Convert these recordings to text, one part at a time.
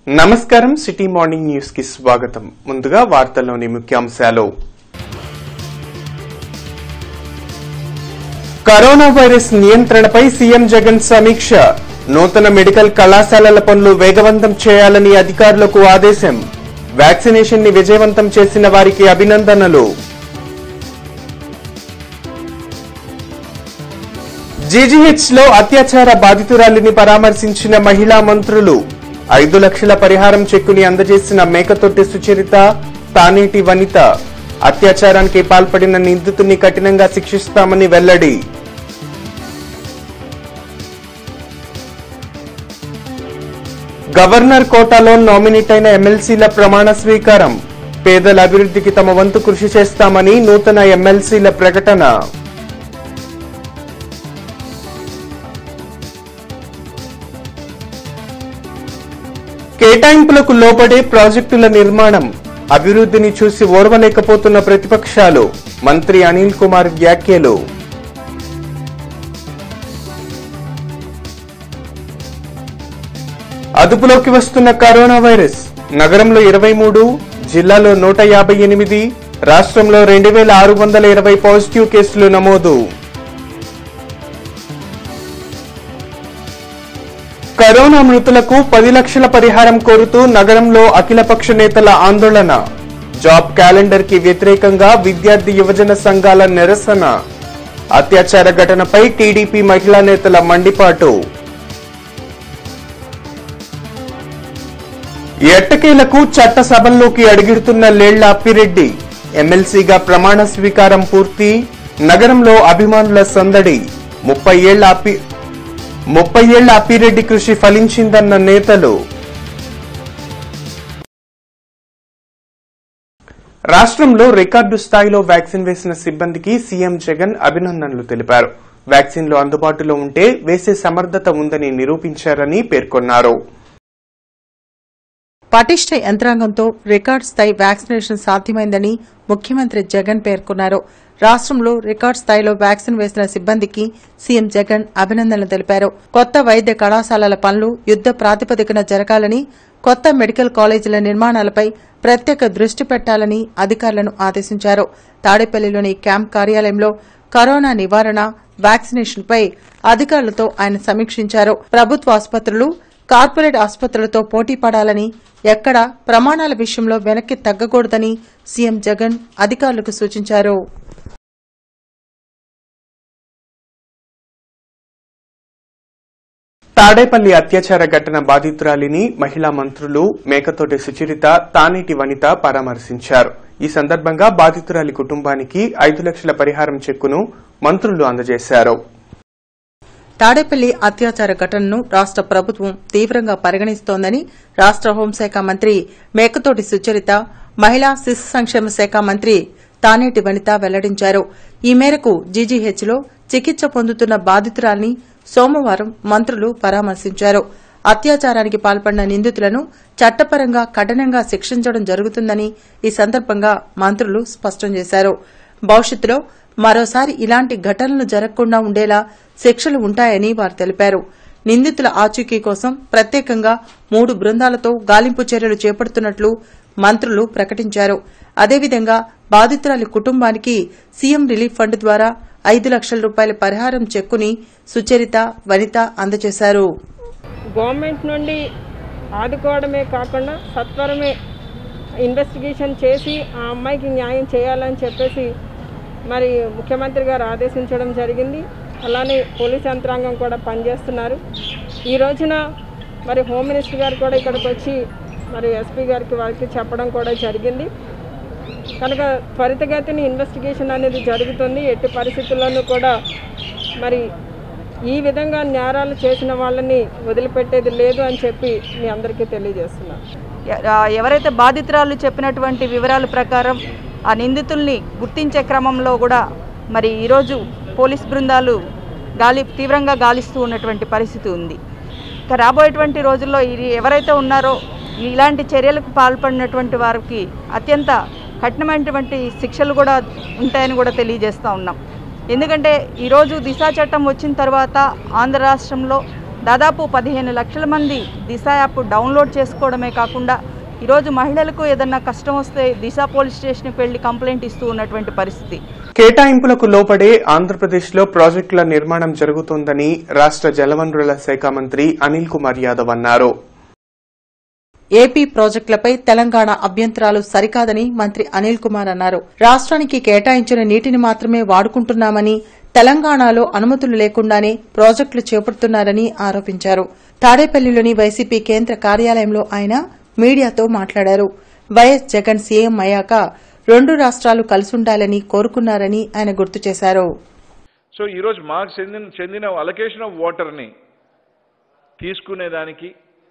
నమస్కారం city morning news కి స్వాగతం ముందుగా వార్తల్లోని ముఖ్యాంశాలు కరోనా వైరస్ నియంత్రణపై సీఎం జగన్ సమీక్ష నూతన మెడికల్ కళాశాలల పనులు వేగవంతం చేయాలని అధికారులకు ఆదేశం వ్యాక్సినేషన్ ని విజయవంతం చేసిన వారికి అభినందనలు జీజీహెచ్ లో అత్యాచార బాధితురాలిని పరామర్శించిన మహిళా మంత్రులు ఐదు లక్షల పరిహారం చెక్కుని అందజేసిన మేకతొట్టి సుచరిత తానేటి వనిత అత్యాచారానికి పాల్పడిన నిందితుడిని కఠినంగా శిక్షిస్తామని వెల్లడి గవర్నర్ కోటాలో నామినేట్ అయిన ఎమ్మెల్సీల ప్రమాణ స్వీకారం పేదల అభివృద్ధికి తమ వంతు కృషి చేస్తామని నూతన ఎమ్మెల్సీల ప్రకటన కేటాయింపులకు లోబడే ప్రాజెక్టుల నిర్మాణం అభివృద్ధిని చూసి ఓర్వలేకపోతున్న ప్రతిపక్షాలు మంత్రి అనిల్ కుమార్ వ్యాఖ్యలు అదుపులోకి వస్తున్న కరోనా వైరస్ నగరంలో ఇరవై మూడు జిల్లాలో నూట యాభై ఎనిమిది రాష్ట్రంలో రెండు వేల ఆరు వందల ఇరవై పాజిటివ్ కేసులు నమోదు కరోనా మృతులకు పది లక్షల పరిహారం కోరుతూ నగరంలో అఖిలపక్ష నేతల ఆందోళన జాబ్ క్యాలెండర్ కి వ్యతిరేకంగా విద్యార్థి యువజన సంఘాల నిరసన అత్యాచార ఘటనపై టీడీపీ మహిళా నేతల మండిపాటు ఎట్టకేలకు చట్టసభల్లోకి అడుగిడుతున్న లేళ్ల అప్పిరెడ్డి ఎమ్మెల్సీగా ప్రమాణ స్వీకారం పూర్తి నగరంలో అభిమానుల సందడి ముప్పై ఏళ్ల అప్పి ముప్పై ఏళ్ల అప్పిరెడ్డి కృషి ఫలించిందన్న నేతలు రాష్ట్రంలో రికార్డు స్థాయిలో వ్యాక్సిన్ వేసిన సిబ్బందికి సీఎం జగన్ అభినందనలు తెలిపారు వ్యాక్సిన్లు అందుబాటులో ఉంటే వేసే సమర్థత ఉందని నిరూపించారని పేర్కొన్నారు పటిష్ట యంత్రాంగంతో రికార్డ్ స్థాయి వ్యాక్సినేషన్ సాధ్యమైందని ముఖ్యమంత్రి జగన్ పేర్కొన్నారు రాష్ట్రంలో రికార్డ్ స్థాయిలో వ్యాక్సిన్ వేసిన సిబ్బందికి సీఎం జగన్ అభినందనలు తెలిపారు కొత్త వైద్య కళాశాలల పనులు యుద్ద ప్రాతిపదికన జరగాలని కొత్త మెడికల్ కాలేజీల నిర్మాణాలపై ప్రత్యేక దృష్టి పెట్టాలని అధికారులను ఆదేశించారు తాడేపల్లిలోని క్యాంప్ కార్యాలయంలో కరోనా నివారణ వ్యాక్సినేషన్పై అధికారులతో ఆయన సమీక్షించారు ప్రభుత్వ ఆసుపత్రులు కార్పొరేట్ ఆసుపత్రులతో పోటీ పడాలని ఎక్కడ ప్రమాణాల విషయంలో వెనక్కి తగ్గకూడదని సీఎం జగన్ అధికారులకు సూచించారు తాడేపల్లి అత్యాచార ఘటన బాధితురాలిని మహిళా మంత్రులు మేకతోటి సుచరిత తానేటి వనిత పరామర్శించారు ఈ సందర్భంగా బాధితురాలి కుటుంబానికి ఐదు లక్షల పరిహారం చెక్కును మంత్రులు అందజేశారు తాడేపల్లి అత్యాచార ఘటనను రాష్ట ప్రభుత్వం తీవ్రంగా పరిగణిస్తోందని రాష్ట హోంశాఖ మంత్రి మేకతోటి సుచరిత మహిళా శిశు సంక్షేమ శాఖ మంత్రి తానేటి వనిత వెల్లడించారు ఈ మేరకు జీజీహెచ్లో చికిత్స పొందుతున్న బాధితురాల్ని సోమవారం మంత్రులు పరామర్శించారు అత్యాచారానికి పాల్పడిన నిందితులను చట్టపరంగా కఠినంగా శిక్షించడం జరుగుతుందని ఈ సందర్భంగా మంత్రులు స్పష్టం చేశారు భవిష్యత్తులో మరోసారి ఇలాంటి ఘటనలు జరగకుండా ఉండేలా శిక్షలు ఉంటాయని వారు తెలిపారు నిందితుల ఆచూకీ కోసం ప్రత్యేకంగా మూడు బృందాలతో గాలింపు చర్యలు చేపడుతున్నట్లు మంత్రులు ప్రకటించారు అదేవిధంగా బాధితురాలి కుటుంబానికి సీఎం రిలీఫ్ ఫండ్ ద్వారా ఐదు లక్షల రూపాయల పరిహారం చెక్కుని సుచరిత వనిత అందజేశారు గవర్నమెంట్ నుండి ఆదుకోవడమే కాకుండా సత్వరమే ఇన్వెస్టిగేషన్ చేసి ఆ అమ్మాయికి న్యాయం చేయాలని చెప్పేసి మరి ముఖ్యమంత్రి గారు ఆదేశించడం జరిగింది అలానే పోలీస్ యంత్రాంగం కూడా పనిచేస్తున్నారు ఈ రోజున మరి హోమ్ మినిస్టర్ గారు కూడా ఇక్కడికి వచ్చి మరి ఎస్పీ గారికి వారికి చెప్పడం కూడా జరిగింది కనుక త్వరితగతిని ఇన్వెస్టిగేషన్ అనేది జరుగుతుంది ఎట్టి పరిస్థితుల్లోనూ కూడా మరి ఈ విధంగా నేరాలు చేసిన వాళ్ళని వదిలిపెట్టేది లేదు అని చెప్పి మీ అందరికీ తెలియజేస్తున్నాను ఎ- ఎవరైతే బాధితురాలు చెప్పినటువంటి వివరాల ప్రకారం ఆ నిందితుల్ని గుర్తించే క్రమంలో కూడా మరి ఈరోజు పోలీస్ బృందాలు గాలి తీవ్రంగా గాలిస్తూ ఉన్నటువంటి పరిస్థితి ఉంది ఇక రాబోయేటువంటి రోజుల్లో ఇది ఎవరైతే ఉన్నారో ఇలాంటి చర్యలకు పాల్పడినటువంటి వారికి అత్యంత కఠినమైనటువంటి శిక్షలు కూడా ఉంటాయని కూడా తెలియజేస్తూ ఉన్నాం ఎందుకంటే ఈరోజు దిశా చట్టం వచ్చిన తర్వాత ఆంధ్ర రాష్ట్రంలో దాదాపు పదిహేను లక్షల మంది దిశ యాప్ డౌన్లోడ్ చేసుకోవడమే కాకుండా ఈరోజు మహిళలకు ఏదన్నా కష్టం వస్తే దిశ పోలీస్ స్టేషన్కి వెళ్ళి కంప్లైంట్ ఇస్తూ ఉన్నటువంటి పరిస్థితి కేటాయింపులకు లోపడే ఆంధ్రప్రదేశ్లో ప్రాజెక్టుల నిర్మాణం జరుగుతోందని రాష్ట్ర జలవనరుల శాఖ మంత్రి అనిల్ కుమార్ యాదవ్ అన్నారు ఏపీ ప్రాజెక్టులపై తెలంగాణ అభ్యంతరాలు సరికాదని మంత్రి అనిల్ కుమార్ అన్నారు రాష్ట్రానికి కేటాయించిన నీటిని మాత్రమే వాడుకుంటున్నామని తెలంగాణలో అనుమతులు లేకుండానే ప్రాజెక్టులు చేపడుతున్నారని ఆరోపించారు తాడేపల్లిలోని వైసీపీ కేంద్ర కార్యాలయంలో ఆయన మీడియాతో మాట్లాడారు వైఎస్ జగన్ సీఎం అయ్యాక రెండు రాష్ట్రాలు కలిసుండాలని కోరుకున్నారని ఆయన గుర్తు చేశారు సో ఈరోజు మాకు చెందిన చెందిన అలొకేషన్ ఆఫ్ వాటర్ని తీసుకునేదానికి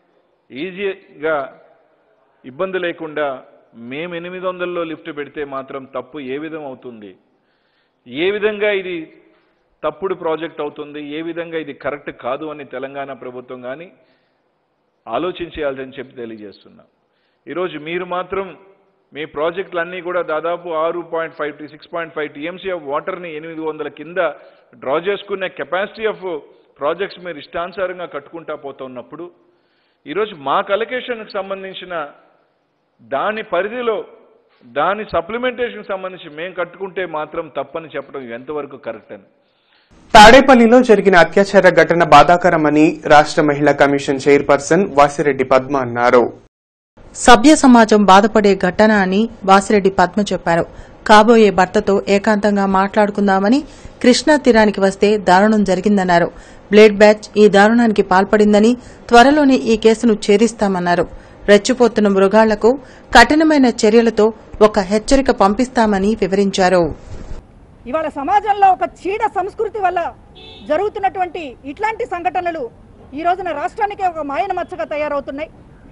ఈజీగా ఇబ్బంది లేకుండా మేము ఎనిమిది వందల్లో లిఫ్ట్ పెడితే మాత్రం తప్పు ఏ విధం అవుతుంది ఏ విధంగా ఇది తప్పుడు ప్రాజెక్ట్ అవుతుంది ఏ విధంగా ఇది కరెక్ట్ కాదు అని తెలంగాణ ప్రభుత్వం కానీ ఆలోచించేయాలని చెప్పి తెలియజేస్తున్నాం ఈరోజు మీరు మాత్రం మీ ప్రాజెక్టులన్నీ కూడా దాదాపు ఆరు point five to six point five TMC of వాటర్ని ఎనిమిది వందల కింద డ్రా చేసుకునే కెపాసిటీ ఆఫ్ ప్రాజెక్ట్స్ మీరు ఇష్టానుసారంగా కట్టుకుంటా పోతున్నప్పుడు ఈరోజు మా కలెకేషన్కి సంబంధించిన దాని పరిధిలో దాని సప్లిమెంటేషన్కి సంబంధించి మేము కట్టుకుంటే మాత్రం తప్పని చెప్పడం ఎంతవరకు కరెక్ట్ అని తాడేపల్లిలో జరిగిన అత్యాచార ఘటన బాధాకరమని రాష్ట్ర మహిళా కమిషన్ చైర్పర్సన్ వాసిరెడ్డి పద్మ అన్నారు సభ్య సమాజం బాధపడే ఘటన అని వాసిరెడ్డి పద్మ చెప్పారు కాబోయే భర్తతో ఏకాంతంగా మాట్లాడుకుందామని కృష్ణా తీరానికి వస్తే దారుణం జరిగిందన్నారు బ్లేడ్ బ్యాచ్ ఈ దారుణానికి పాల్పడిందని త్వరలోనే ఈ కేసును ఛేదిస్తామన్నారు రెచ్చిపోతున్న మృగాళ్లకు కఠినమైన చర్యలతో ఒక హెచ్చరిక పంపిస్తామని వివరించారు ఇవాళ సమాజంలో ఒక చీడ సంస్కృతి వల్ల జరుగుతున్నటువంటి ఇట్లాంటి సంఘటనలు ఈ రోజున రాష్ట్రానికి ఒక మాయన మచ్చగా తయారవుతున్నాయి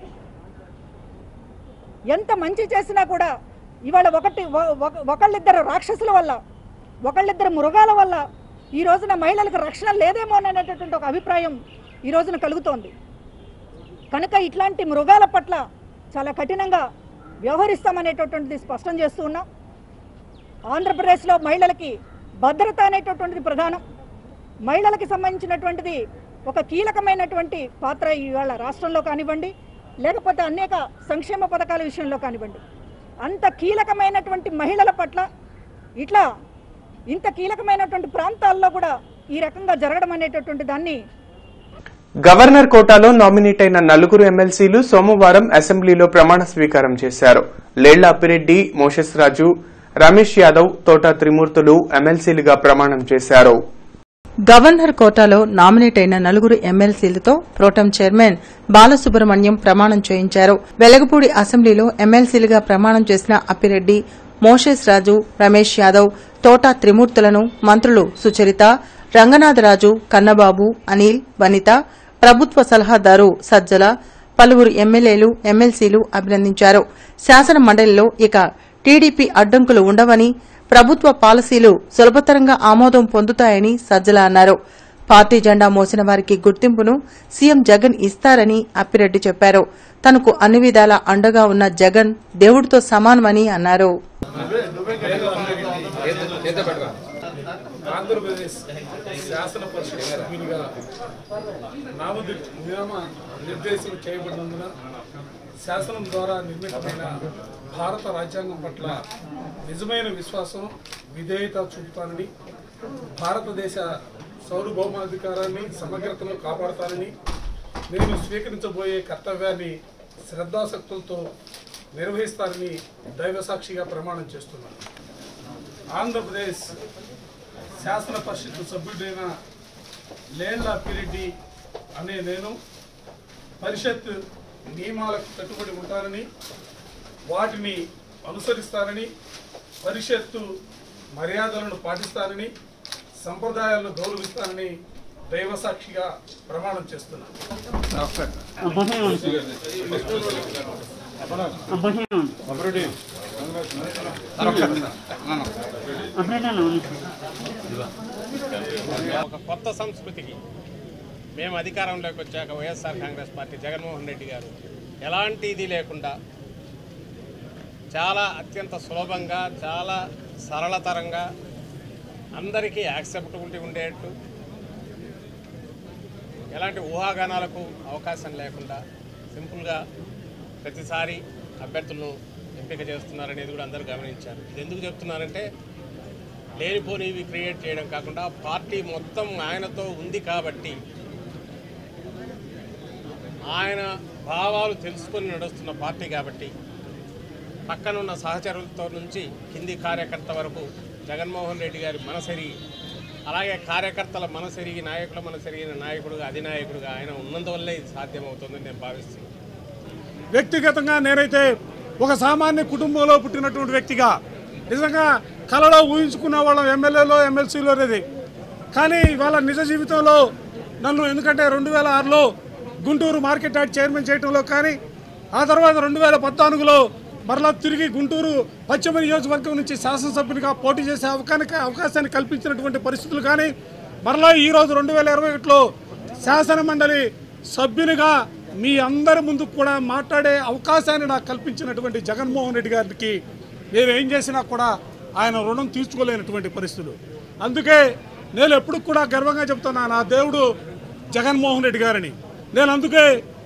ఎంత మంచి చేసినా కూడా ఇవాళ ఒకటి ఒ- ఒక- ఒకళ్ళిద్దరు రాక్షసుల వల్ల ఒకళ్ళిద్దరు మృగాల వల్ల ఈ రోజున మహిళలకు రక్షణ లేదేమో అనేటటువంటి ఒక అభిప్రాయం ఈ రోజున కలుగుతోంది కనుక ఇట్లాంటి మృగాల పట్ల చాలా కఠినంగా వ్యవహరిస్తామనేటటువంటిది స్పష్టం చేస్తూ ఉన్నాం ఆంధ్రప్రదేశ్లో మహిళలకి భద్రత అనేటటువంటిది ప్రధానం మహిళలకి సంబంధించినటువంటిది ఒక కీలకమైనటువంటి పాత్ర ఇవాళ రాష్ట్రంలో కానివ్వండి లేకపోతే అనేక సంక్షేమ పథకాల విషయంలో కానివ్వండి అంత కీలకమైనటువంటి మహిళల పట్ల ఇట్లా ఇంత కీలకమైనటువంటి ప్రాంతాల్లో కూడా ఈ రకంగా జరగడం అనేటటువంటి దాన్ని గవర్నర్ కోటాలో నామినేట్ అయిన నలుగురు ఎమ్మెల్సీలు సోమవారం అసెంబ్లీలో ప్రమాణ స్వీకారం చేశారు లేళ్ల అప్పిరెడ్డి మోషస్ రాజు రమేష్ యాదవ్ తోట త్రిమూర్తులు ఎమ్మెల్సీలుగా ప్రమాణం చేశారు గవర్నర్ కోటాలో నామినేట్ అయిన నలుగురు ఎమ్మెల్సీలతో ప్రోటం చైర్మన్ బాలసుబ్రహ్మణ్యం ప్రమాణం చేయించారు వెలగపూడి అసెంబ్లీలో ఎమ్మెల్సీలుగా ప్రమాణం చేసిన అప్పిరెడ్డి మోషేస్ రాజు రమేష్ యాదవ్ తోటా త్రిమూర్తులను మంత్రులు సుచరిత రంగనాథరాజు కన్నబాబు అనిల్ వనిత ప్రభుత్వ సలహాదారు సజ్జల పలువురు ఎమ్మెల్యేలు ఎమ్మెల్సీలు అభినందించారు శాసన మండలిలో ఇక టీడీపీ అడ్డంకులు ఉండవని ప్రభుత్వ పాలసీలు సులభతరంగా ఆమోదం పొందుతాయని సజ్జల అన్నారు పార్టీ జెండా మోసిన వారికి గుర్తింపును సీఎం జగన్ ఇస్తారని అప్పిరెడ్డి చెప్పారు తనకు అన్ని విధాలా అండగా ఉన్న జగన్ దేవుడితో సమానమని అన్నారు ఆంధ్రప్రదేశ్ శాసన పరిషత్ సభ్యునిగా నామది నియమ నిర్దేశం చేయబడినందున శాసనం ద్వారా నిర్మితమైన భారత రాజ్యాంగం పట్ల నిజమైన విశ్వాసం విధేయత చూపుతానని భారతదేశ సార్వభౌమాధికారాన్ని సమగ్రతను కాపాడుతానని నేను స్వీకరించబోయే కర్తవ్యాన్ని శ్రద్ధాసక్తులతో నిర్వహిస్తానని దైవసాక్షిగా ప్రమాణం చేస్తున్నాను ఆంధ్రప్రదేశ్ శాసన పరిషత్ సభ్యుడైన లేళ్ల పిరెడ్డి అనే నేను పరిషత్ నియమాలకు కట్టుబడి ఉంటానని వాటిని అనుసరిస్తానని పరిషత్తు మర్యాదలను పాటిస్తానని సంప్రదాయాలను గౌరవిస్తానని దైవసాక్షిగా ప్రమాణం చేస్తున్నాను ఒక కొత్త సంస్కృతికి మేము అధికారంలోకి వచ్చాక వైఎస్ఆర్ కాంగ్రెస్ పార్టీ జగన్మోహన్ రెడ్డి గారు ఎలాంటి ఇది లేకుండా చాలా అత్యంత సులభంగా చాలా సరళతరంగా అందరికీ యాక్సెప్టబిలిటీ ఉండేట్టు ఎలాంటి ఊహాగానాలకు అవకాశం లేకుండా సింపుల్గా ప్రతిసారి అభ్యర్థులను ఎంపిక చేస్తున్నారనేది కూడా అందరూ గమనించారు ఇది ఎందుకు చెప్తున్నారంటే లేనిపోనివి క్రియేట్ చేయడం కాకుండా పార్టీ మొత్తం ఆయనతో ఉంది కాబట్టి ఆయన భావాలు తెలుసుకొని నడుస్తున్న పార్టీ కాబట్టి పక్కనున్న సహచరులతో నుంచి కింది కార్యకర్త వరకు జగన్మోహన్ రెడ్డి గారి మనసెరిగి అలాగే కార్యకర్తల మనసెరిగి నాయకుల మనసెరిగిన నాయకుడుగా అధినాయకుడుగా ఆయన ఉన్నందువల్లే ఇది సాధ్యమవుతుందని నేను భావిస్తున్నాను వ్యక్తిగతంగా నేనైతే ఒక సామాన్య కుటుంబంలో పుట్టినటువంటి వ్యక్తిగా నిజంగా కళలో ఊహించుకున్న వాళ్ళం ఎమ్మెల్యేలో ఎమ్మెల్సీలో అనేది కానీ ఇవాళ నిజ జీవితంలో నన్ను ఎందుకంటే రెండు వేల ఆరులో గుంటూరు మార్కెట్ యార్డ్ చైర్మన్ చేయడంలో కానీ ఆ తర్వాత రెండు వేల పద్నాలుగులో మరలా తిరిగి గుంటూరు పశ్చిమ నియోజకవర్గం నుంచి శాసనసభ్యునిగా పోటీ చేసే అవకాశాన్ని అవకాశాన్ని కల్పించినటువంటి పరిస్థితులు కానీ మరలా ఈరోజు రెండు వేల ఇరవై ఒకటిలో శాసన మండలి సభ్యునిగా మీ అందరి ముందు కూడా మాట్లాడే అవకాశాన్ని నాకు కల్పించినటువంటి జగన్మోహన్ రెడ్డి గారికి నేను ఏం చేసినా కూడా ఆయన రుణం తీర్చుకోలేనటువంటి పరిస్థితులు అందుకే నేను ఎప్పుడు కూడా గర్వంగా చెప్తున్నా నా దేవుడు జగన్మోహన్ రెడ్డి గారని నేను అందుకే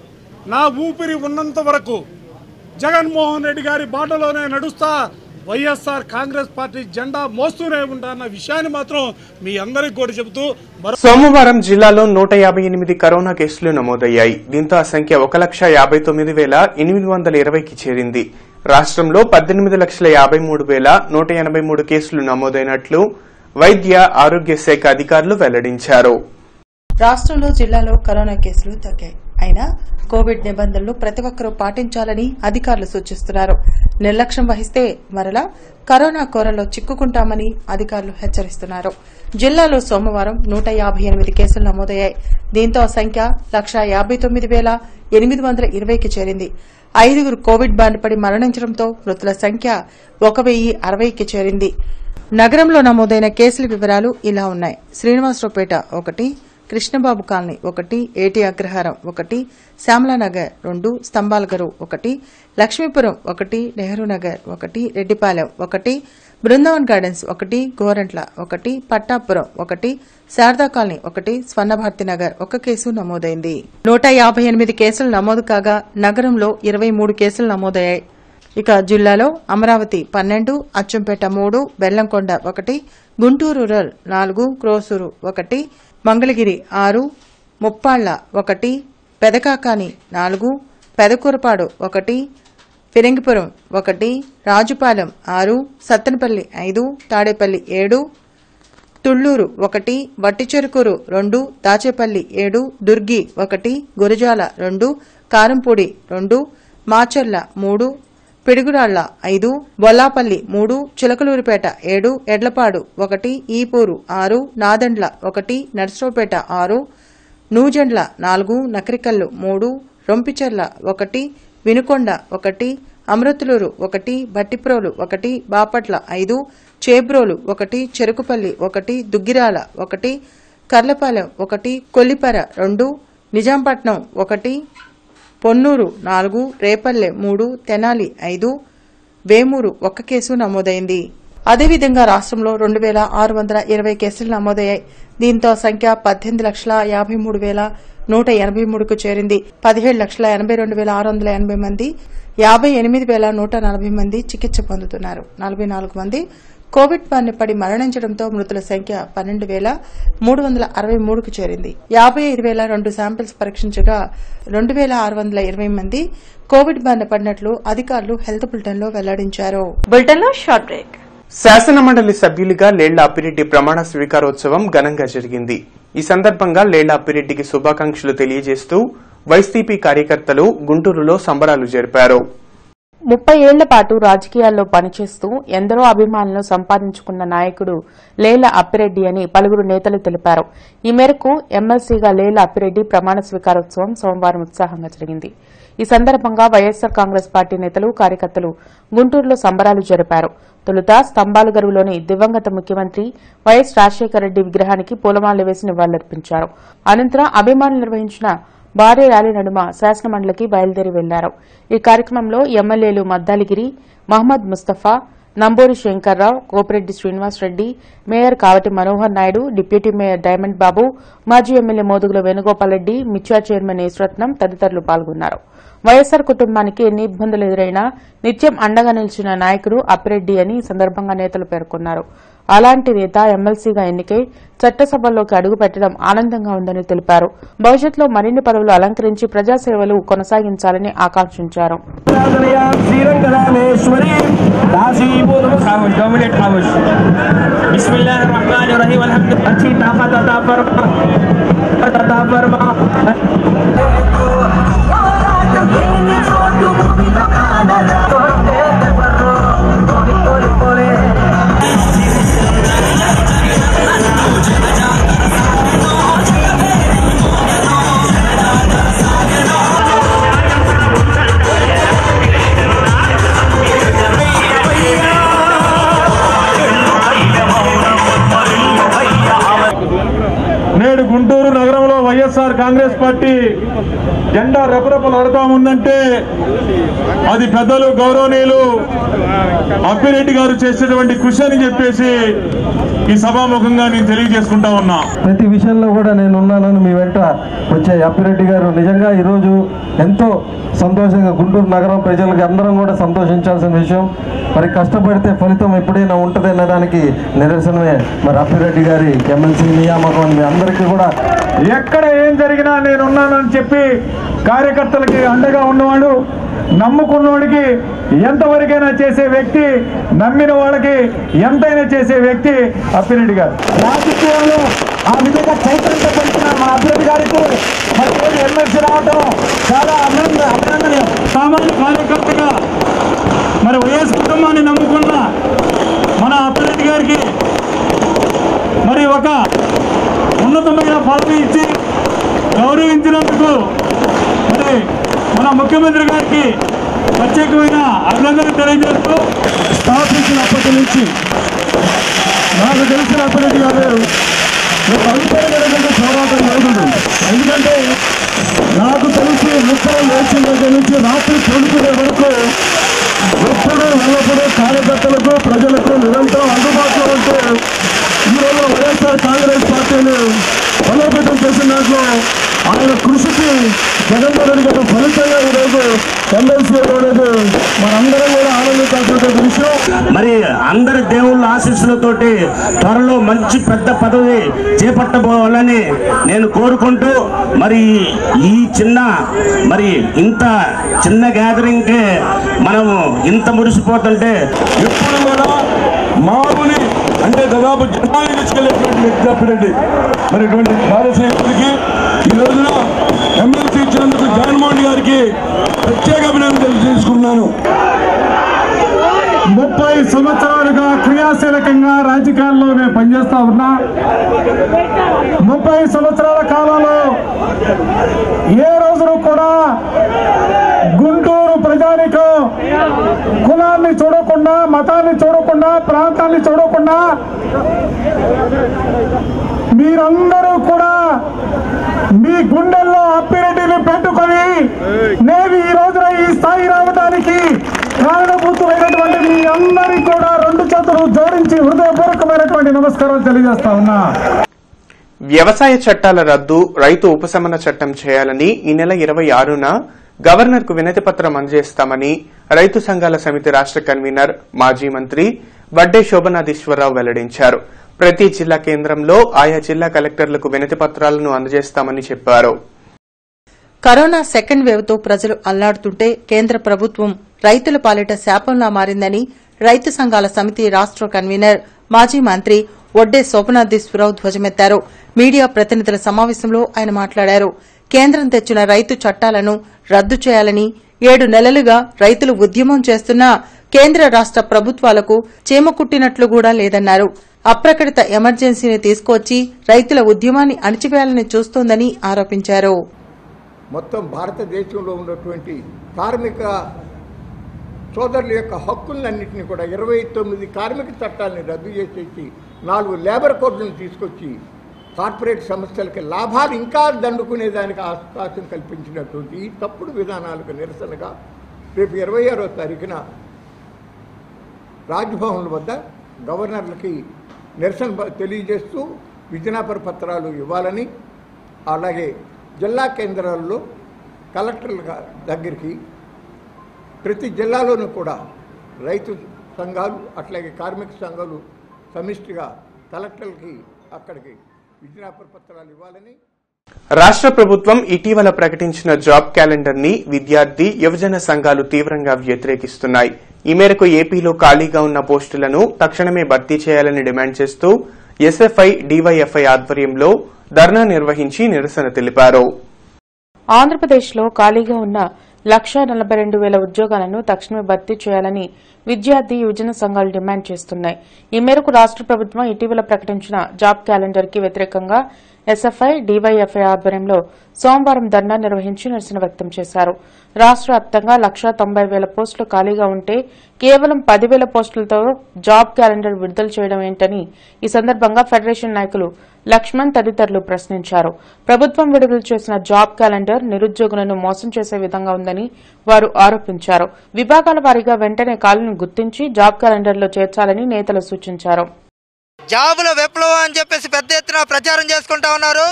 నా ఊపిరి ఉన్నంత వరకు జగన్మోహన్ రెడ్డి గారి బాటలోనే నడుస్తా వైఎస్ఆర్ కాంగ్రెస్ పార్టీ జెండా మోస్తూనే ఉంటారన్న విషయాన్ని మాత్రం మీ అందరికి కూడా చెబుతూ మరో సోమవారం జిల్లాలో నూట యాభై ఎనిమిది కరోనా కేసులు నమోదయ్యాయి దీంతో ఆ సంఖ్య ఒక లక్ష యాభై తొమ్మిది వేల ఎనిమిది వందల ఇరవైకి చేరింది రాష్ట్రంలో పద్దెనిమిది లక్షల యాభై మూడు వేల నూట ఎనభై మూడు కేసులు నమోదైనట్లు వైద్య ఆరోగ్య శాఖ అధికారులు వెల్లడించారు రాష్ట్రంలో జిల్లాలో కరోనా కేసులు తగ్గాయి అయినా కోవిడ్ నిబంధనలు ప్రతి ఒక్కరూ పాటించాలని అధికారులు సూచిస్తున్నారు నిర్లక్ష్యం వహిస్తే మరలా కరోనా కోరలో చిక్కుకుంటామని అధికారులు హెచ్చరిస్తున్నారు జిల్లాలో సోమవారం నూట యాభై ఎనిమిది కేసులు నమోదయ్యాయి దీంతో ఆ సంఖ్య లక్షా యాభై తొమ్మిది వేల ఎనిమిది వందల ఇరవైకి చేరింది ఐదుగురు కోవిడ్ బారిన పడి మరణించడంతో మృతుల సంఖ్య ఒక వెయ్యి అరవైకి చేరింది నగరంలో నమోదైన కేసుల వివరాలు ఇలా ఉన్నాయి శ్రీనివాసరావుపేట ఒకటి కృష్ణబాబు కాలనీ ఒకటి ఏటి అగ్రహారం ఒకటి శ్యామలానగర్ రెండు స్తంభాలగరు ఒకటి లక్ష్మీపురం ఒకటి నెహ్రూ నగర్ ఒకటి రెడ్డిపాలెం ఒకటి బృందావన్ గార్డెన్స్ ఒకటి గోరంట్ల ఒకటి పట్టాపురం ఒకటి శారదా కాలనీ ఒకటి స్వర్ణభారతి నగర్ ఒక కేసు నమోదైంది నూట యాభై ఎనిమిది కేసులు నమోదు కాగా నగరంలో ఇరవై మూడు కేసులు నమోదయ్యాయి ఇక జిల్లాలో అమరావతి పన్నెండు అచ్చంపేట మూడు బెల్లంకొండ ఒకటి గుంటూరు రూరల్ నాలుగు క్రోసూరు ఒకటి మంగళగిరి ఆరు ముప్పాళ్ల ఒకటి పెదకాకాని నాలుగు పెదకూరపాడు ఒకటి ఫిరంగిపురం ఒకటి రాజుపాలెం ఆరు సత్తెనపల్లి ఐదు తాడేపల్లి ఏడు తుళ్లూరు ఒకటి వట్టిచెరుకూరు రెండు దాచేపల్లి ఏడు దుర్గి ఒకటి గురజాల రెండు కారంపూడి రెండు మాచర్ల మూడు పిడుగురాళ్ల ఐదు బొల్లాపల్లి మూడు చిలకలూరిపేట ఏడు ఎడ్లపాడు ఒకటి ఈపూరు ఆరు నాదండ్ల ఒకటి నర్సరావుపేట ఆరు నూజెండ్ల నాలుగు నకరికల్లు మూడు రొంపిచెర్ల ఒకటి వినుకొండ ఒకటి అమృతులూరు ఒకటి బట్టిప్రోలు ఒకటి బాపట్ల ఐదు చేబ్రోలు ఒకటి చెరుకుపల్లి ఒకటి దుగ్గిరాల ఒకటి కర్లపాలెం ఒకటి కొల్లిపర రెండు నిజాంపట్నం ఒకటి పొన్నూరు నాలుగు రేపల్లె మూడు తెనాలి ఐదు వేమూరు ఒక్క కేసు నమోదైంది అదేవిధంగా రాష్ట్రంలో రెండు వేల ఆరు వందల ఇరవై కేసులు నమోదయ్యాయి దీంతో ఆ సంఖ్య పద్దెనిమిది లక్షల యాభై మూడు వేల నూట ఎనభై మూడుకు చేరింది పదిహేడు లక్షల ఎనభై రెండు వేల ఆరు వందల ఎనభై మంది యాభై ఎనిమిది వేల నూట నలభై మంది చికిత్స పొందుతున్నారు నలభై నాలుగు మంది కోవిడ్ బారిన పడి మరణించడంతో మృతుల సంఖ్య పన్నెండు వేల మూడు వందల అరవై మూడుకు చేరింది యాభై ఐదు వేల రెండు శాంపిల్స్ పరీక్షించగా రెండు వేల ఆరు వందల ఇరవై మంది కోవిడ్ బారిన పడినట్లు అధికారులు హెల్త్ బులెటిన్లో వెల్లడించారు బులెటిన్లో షార్ట్ బ్రేక్ శాసన మండలి సభ్యులుగా లేళ్ల అప్పిరెడ్డి ప్రమాణ స్వీకారోత్సవం ఘనంగా జరిగింది ఈ సందర్భంగా లేళ్ల అప్పిరెడ్డికి శుభాకాంక్షలు తెలియజేస్తూ వైసీపీ కార్యకర్తలు గుంటూరులో సంబరాలు జరిపారు ముప్పై ఏళ్ల పాటు రాజకీయాల్లో పనిచేస్తూ ఎందరో అభిమానులను సంపాదించుకున్న నాయకుడు లేల అప్పిరెడ్డి అని పలువురు నేతలు తెలిపారు ఈ మేరకు ఎమ్మెల్సీగా లేల అప్పిరెడ్డి ప్రమాణ స్వీకారోత్సవం సోమవారం ఉత్సాహంగా జరిగింది ఈ సందర్భంగా వైఎస్సార్ కాంగ్రెస్ పార్టీ నేతలు కార్యకర్తలు గుంటూరులో సంబరాలు జరిపారు తొలుత స్తంభాలగరువులోని దివంగత ముఖ్యమంత్రి వైఎస్ రాజశేఖర రెడ్డి విగ్రహానికి పూలమాలలు వేసి నివాళులర్పించారు అనంతరం అభిమానులు నిర్వహించిన భారీ ర్యాలీ నడుమ శాసనమండలికి బయలుదేరి వెళ్లారు ఈ కార్యక్రమంలో ఎమ్మెల్యేలు Maddaligiri Mohammed Mustafa Namburi Shankarrao Kopireddy Srinivasareddy mayor Kavati Manohar Naidu deputy mayor Diamond Babu మాజీ ఎమ్మెల్యే మోదుగుల వేణుగోపాల్ రెడ్డి మిర్చా చైర్మన్ ఈశ్వరత్నం తదితరులు పాల్గొన్నారు వైఎస్సార్ కుటుంబానికి ఎన్ని ఇబ్బందులు ఎదురైనా నిత్యం అండగా నిలిచిన నాయకుడు అప్పిరెడ్డి అని ఈ సందర్భంగా నేతలు పేర్కొన్నారు అలాంటి నేత ఎమ్మెల్సీగా ఎన్నికై చట్టసభల్లోకి అడుగు పెట్టడం ఆనందంగా ఉందని తెలిపారు భవిష్యత్తులో మరిన్ని పదవులు అలంకరించి ప్రజాసేవలు కొనసాగించాలని ఆకాంక్షించారు శ్రీరంగరామేశ్వరి దాసీభూతం ఖామోష్ డొమినేట్ ఖామోష్ బిస్మిల్లాహిర్ రహమానిర్ రహీం అల్హమ్దు अच्छी ताकत अता फरमा अता फरमा నేడు గుంటూరు నగరంలో వైఎస్ఆర్ కాంగ్రెస్ పార్టీ జెండా రెపరెపలాడుతా ఉందంటే అది పెద్దలు గౌరవనీయులు అప్పిరెడ్డి గారు చేసేటువంటి కృషి అని చెప్పేసి ఈ సభాముఖంగా నేను తెలియజేసుకుంటా ఉన్నా ప్రతి విషయంలో కూడా నేను ఉన్నానని మీ వెంట వచ్చే అప్పిరెడ్డి గారు నిజంగా ఈరోజు ఎంతో సంతోషంగా గుంటూరు నగరం ప్రజలకి అందరం కూడా సంతోషించాల్సిన విషయం మరి కష్టపడితే ఫలితం ఎప్పుడైనా ఉంటుంది అనే దానికి నిదర్శనమే మరి అప్పిరెడ్డి గారి ఎమ్మెల్సీ నియామకం మీ అందరికీ కూడా ఎక్కడ ఏం జరిగినా నేనున్నానని చెప్పి కార్యకర్తలకి అండగా ఉన్నవాడు నమ్ముకున్నవాడికి ఎంతవరకైనా చేసే వ్యక్తి నమ్మిన వాళ్ళకి ఎంతైనా చేసే వ్యక్తి అప్పిరెడ్డి గారు రాజకీయంలో ఆ విధంగా చైతన్యం పెంచిన మా అభివృద్ధి గారికి మరి రోజు ఎమ్మెల్సీ రావడం చాలా అభినంద అభినందనీయం సామాన్య కార్యకర్తగా మరి వైఎస్ కుటుంబాన్ని నమ్ముకున్న మన అప్పిరెడ్డి గారికి మరి ఒక ఉన్నతమైన పదవి ఇచ్చి గౌరవించినందుకు మరి మన ముఖ్యమంత్రి గారికి ప్రత్యేకమైన అభినందనలు తెలియజేస్తూ స్థాపించినప్పటి నుంచి నాకు తెలిసిన అప్పిరెడ్డి గారు అనుకోవడం పోరాటం జరుగుతుంది ఎందుకంటే నాకు తెలిసి ముక్కలు లేచిన దగ్గర నుంచి రాత్రి పడుకునే వరకు ఎప్పుడు ఎల్లప్పుడూ కార్యకర్తలకు ప్రజలకు నిరంతరం అందుబాటులో ఉంటూ ఈరోజు వైఎస్ఆర్ కాంగ్రెస్ పార్టీని బలోపేతం చేసిన దాంట్లో ఆయన కృషికి జగన్మోహన్ రెడ్డి గారు ఫలితంగా ఈరోజు ఎమ్మెల్సీ అనేది మనందరం కూడా ఆనందించాల్సిన విషయం మరి అందరి దేవుళ్ళ ఆశీస్సులతోటి త్వరలో మంచి పెద్ద పదవి చేపట్టబోవాలని నేను కోరుకుంటూ మరి ఈ చిన్న మరి ఇంత చిన్న గ్యాదరింగ్కే మనము ఇంత మురిసిపోతుంటే ఎప్పుడు కూడా మామూలు అంటే దాదాపు జనాన్ని తీసుకెళ్ళేటువంటి వ్యక్తి అప్పిరెడ్డి మరి ఇటువంటి కార్యసేవకుడికి ఈ రోజున ఎమ్మెల్సీ ఇచ్చినందుకు జగన్మోహన్ గారికి ప్రత్యేక అభినందనలు తీసుకున్నాను ముప్పై సంవత్సరాలుగా క్రియాశీలకంగా రాజకీయాల్లో మేము పనిచేస్తా ఉన్నా ముప్పై సంవత్సరాల కాలంలో ఏ రోజున కూడా గుంటూరు ప్రజానికం కులాన్ని చూడకుండా మతాన్ని చూడకుండా ప్రాంతాన్ని చూడకుండా మీరందరూ కూడా మీ గుండెల్లో అప్పిరెడ్డిని పెట్టుకొని నేను ఈ రోజున ఈ స్థాయి రావడానికి కారణభూతులైనటువంటి మీ అందరికీ కూడా రెండు చేతులు జోడించి హృదయపూర్వకమైనటువంటి నమస్కారాలు తెలియజేస్తా ఉన్నా వ్యవసాయ చట్టాల రద్దు రైతు ఉపశమన చట్టం చేయాలని ఈ నెల ఇరవై ఆరున గవర్నర్ కు వినతి పత్రం అందజేస్తామని రైతు సంఘాల సమితి రాష్ట కన్వీనర్ మాజీ మంత్రి వడ్డే శోభనాధీశ్వరరావు వెల్లడించారు ప్రతి జిల్లా కేంద్రంలో ఆయా జిల్లా కలెక్టర్లకు వినతి పత్రాలను అందజేస్తామని చెప్పారు కరోనా సెకండ్ వేవ్ తో ప్రజలు అల్లాడుతుంటే కేంద్ర ప్రభుత్వం రైతుల పాలిట శాపంలా మారిందని రైతు సంఘాల సమితి రాష్ట కన్వీనర్ మాజీ మంత్రి ఒడ్డే శోభనాథీశ్వరరావు ధ్వజమెత్తారు మీడియా ప్రతినిధుల సమావేశంలో ఆయన మాట్లాడారు కేంద్రం తెచ్చిన రైతు చట్టాలను రద్దు చేయాలని ఏడు నెలలుగా రైతులు ఉద్యమం చేస్తున్నా కేంద్ర రాష్ట ప్రభుత్వాలకు చీమ కుట్టినట్లు కూడా లేదన్నారు అప్రకటిత ఎమర్జెన్సీని తీసుకొచ్చి రైతుల ఉద్యమాన్ని అణిచివేయాలని చూస్తోందని ఆరోపించారు మొత్తం భారతదేశంలో ఉన్నటువంటి కార్మిక సోదరుల యొక్క హక్కులన్నింటినీ కూడా ఇరవై తొమ్మిది కార్మిక చట్టాలని రద్దు చేసేసి నాలుగు లేబర్ కోడ్లను తీసుకొచ్చి కార్పొరేట్ సంస్థలకి లాభాలు ఇంకా దండుకునేదానికి అవకాశం కల్పించినటువంటి ఈ తప్పుడు విధానాలకు నిరసనగా రేపు ఇరవై ఆరో తారీఖున రాజ్భవన్ వద్ద గవర్నర్లకి నిరసన ప- తెలియజేస్తూ విజనాపర పత్రాలు ఇవ్వాలని అలాగే జిల్లా కేంద్రాల్లో కలెక్టర్ల గా- దగ్గరికి ప్రతి జిల్లాలోనూ కూడా రైతు సంఘాలు అట్లాగే కార్మిక సంఘాలు సమిష్టిగా కలెక్టర్లకి అక్కడికి విజ్ఞాపన పత్రాలు ఇవ్వాలని రాష్ట్ర ప్రభుత్వం ఇటీవల ప్రకటించిన జాబ్ క్యాలెండర్ ని విద్యార్థి యువజన సంఘాలు తీవ్రంగా వ్యతిరేకిస్తున్నాయి ఈ మేరకు ఏపీలో ఖాళీగా ఉన్న పోస్టులను తక్షణమే భర్తీ చేయాలని డిమాండ్ చేస్తూ ఎస్ఎఫ్ఐ డివైఎఫ్ఐ ఆధ్వర్యంలో ధర్నా నిర్వహించి నిరసన తెలిపారు ఆంధ్రప్రదేశ్లో ఖాళీగా ఉన్న లక్ష నలభై రెండు వేల ఉద్యోగాలను తక్షణమే భర్తీ చేయాలని విద్యార్థి యువజన సంఘాలు డిమాండ్ చేస్తున్నాయి ఈ మేరకు రాష్ట ప్రభుత్వం ఇటీవల ప్రకటించిన జాబ్ క్యాలెండర్ కి వ్యతిరేకంగా ఎస్ఎఫ్ఐ డీవైఎఫ్ఐ ఆధ్వర్యంలో సోమవారం ధర్నా నిర్వహించి నిరసన వ్యక్తం చేశారు రాష్ట వ్యాప్తంగా లక్షా తొంభై వేల పోస్టులు ఖాళీగా ఉంటే కేవలం పదివేల పోస్టులతో జాబ్ క్యాలెండర్ విడుదల చేయడం ఏంటని ఈ సందర్భంగా ఫెడరేషన్ నాయకులు లక్ష్మణ్ తదితరులు ప్రశ్నించారు ప్రభుత్వం విడుదల చేసిన జాబ్ క్యాలెండర్ నిరుద్యోగులను మోసం చేసే విధంగా ఉందని వారు ఆరోపించారు విభాగాల వారీగా వెంటనే ఖాళీని గుర్తించి జాబ్ క్యాలెండర్లో చేర్చాలని నేతలు సూచించారు జాబుల విప్లవం అని చెప్పేసి పెద్ద ఎత్తున ప్రచారం చేసుకుంటా ఉన్నారు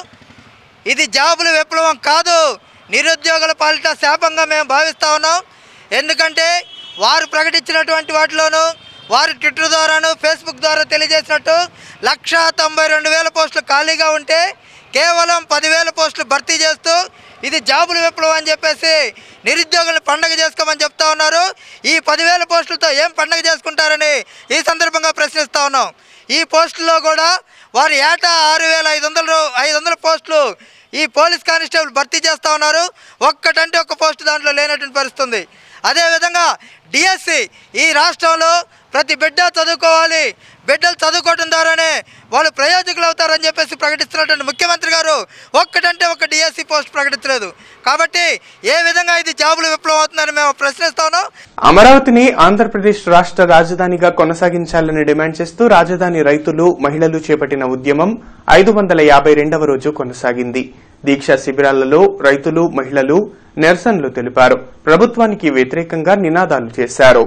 ఇది జాబుల విప్లవం కాదు నిరుద్యోగుల పాలిట శాపంగా మేము భావిస్తా ఉన్నాం ఎందుకంటే వారు ప్రకటించినటువంటి వాటిలోనూ వారి ట్విట్టర్ ద్వారాను ఫేస్బుక్ ద్వారా తెలియజేసినట్టు లక్షా తొంభై రెండు వేల పోస్టులు ఖాళీగా ఉంటే కేవలం పదివేల పోస్టులు భర్తీ చేస్తూ ఇది జాబుల విప్లవం అని చెప్పేసి నిరుద్యోగులను పండగ చేసుకోమని చెప్తా ఉన్నారు ఈ పదివేల పోస్టులతో ఏం పండగ చేసుకుంటారని ఈ సందర్భంగా ప్రశ్నిస్తా ఉన్నాం ఈ పోస్టుల్లో కూడా వారు ఏటా ఆరు వేల ఐదు వందల ఐదు వందల పోస్టులు ఈ పోలీస్ కానిస్టేబుల్ భర్తీ చేస్తూ ఉన్నారు ఒక్కటంటే ఒక్క పోస్ట్ దాంట్లో లేనటువంటి పరిస్థితి ఉంది అదేవిధంగా డిఎస్సి ఈ రాష్ట్రంలో ప్రతి బిడ్డ చదువుకోవాలి బిడ్డలు చదువుకోవడం ద్వారానే వాళ్ళు ప్రయోజకులు అవుతారని చెప్పేసి ప్రకటిస్తున్నటువంటి ముఖ్యమంత్రి గారు ఒక్కటంటే ఒక డిఎస్సి పోస్ట్ ప్రకటించలేదు కాబట్టి ఏ విధంగా ఇది జాబులు విప్లవం అవుతుందని మేము ప్రశ్నిస్తా ఉన్నాం అమరావతిని ఆంధ్రప్రదేశ్ రాష్ట్ర రాజధానిగా కొనసాగించాలని డిమాండ్ చేస్తూ రాజధాని రైతులు మహిళలు చేపట్టిన ఉద్యమం ఐదు వందల యాభై రెండవ రోజు కొనసాగింది దీక్షా శిబిరాలలో రైతులు మహిళలు నిరసనలు తెలిపారు ప్రభుత్వానికి వ్యతిరేకంగా నినాదాలు చేశారు